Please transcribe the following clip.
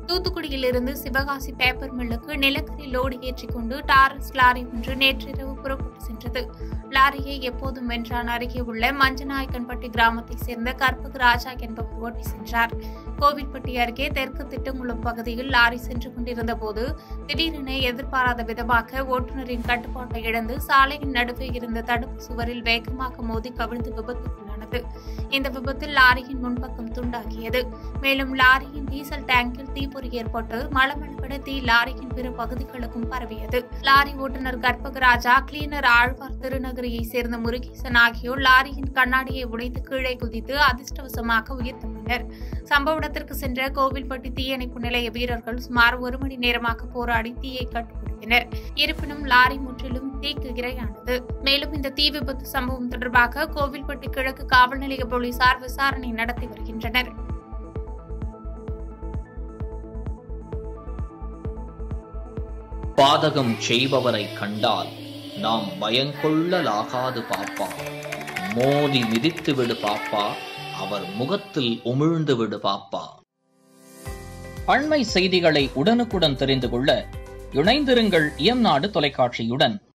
தூத்துக்குடியிலிருந்து Sivakasi paper மில்லுக்கு நிலக்கரி load ஏற்றிக்கொண்டு டாரஸ் லாரி ஒன்று நேற்றிரவு புறப்பட்டு சென்றது லாரியை எப்போதும் வென்றான் அருகே உள்ள மஞ்சநாயக்கன்பட்டி கிராமத்தைச் சேர்ந்த கற்பக ராஜா என்பவர் ஓட்டி சென்றார் கோவில்பட்டி அருகே தெற்கு திட்டங்குளம் பகுதியில் லாரி சென்று கொண்டிருந்த போது திடீரென எதிர்பாராத விதமாக ஓட்டுநரின் கட்டுப்பாட்டை இழந்து சாலையின் நடுவே இருந்த தடுப்பு சுவரில் வேகமாக மோதி கவிழ்ந்து விபத்துக்குள்ளானது இந்த விபத்தில் லாரியின் முன்பக்கம் துண்டாகியது மேலும் லாரியின் டீசல் டேங்கில் தீப்பொறி ஏற்பட்டு மளமளவிட தீ லாரியின் பிற பகுதிகளுக்கும் பரவியது லாரி ஓட்டுநர் கற்பகராஜா கிளீனர் ஆழ்வார் திருநகரியைச் சேர்ந்த முருகேசன் ஆகியோர் லாரியின் கண்ணாடியை உடைத்து கீழே குதித்து அதிர்ஷ்டவசமாக உயிர் தப்பினர் சம்பவ இடத்திற்கு சென்ற கோவில்பட்டி தீயணைப்பு நிலைய வீரர்கள் சுமார் ஒரு மணி நேரமாக போராடி தீயை கட்டுப்படுத்தினர் இருப்பினும் லாரி முற்றிலும் தீக்கு இரையானது மேலும் இந்த தீ விபத்து சம்பவம் தொடர்பாக கோவில்பட்டி கிழக்கு காவல் நிலைய போலீசார் விசாரணை நடத்தி வருகின்றனர் பாதகம் செய்பவரை கண்டால் நாம் பயங்கொள்ளலாகாது பாப்பா மோதி மிதித்து விடு பாப்பா அவர் முகத்தில் உமிழ்ந்து விடு பாப்பா அண்மை செய்திகளை உடனுக்குடன் தெரிந்து கொள்ள இணைந்திருங்கள் இயம்நாடு தொலைக்காட்சியுடன்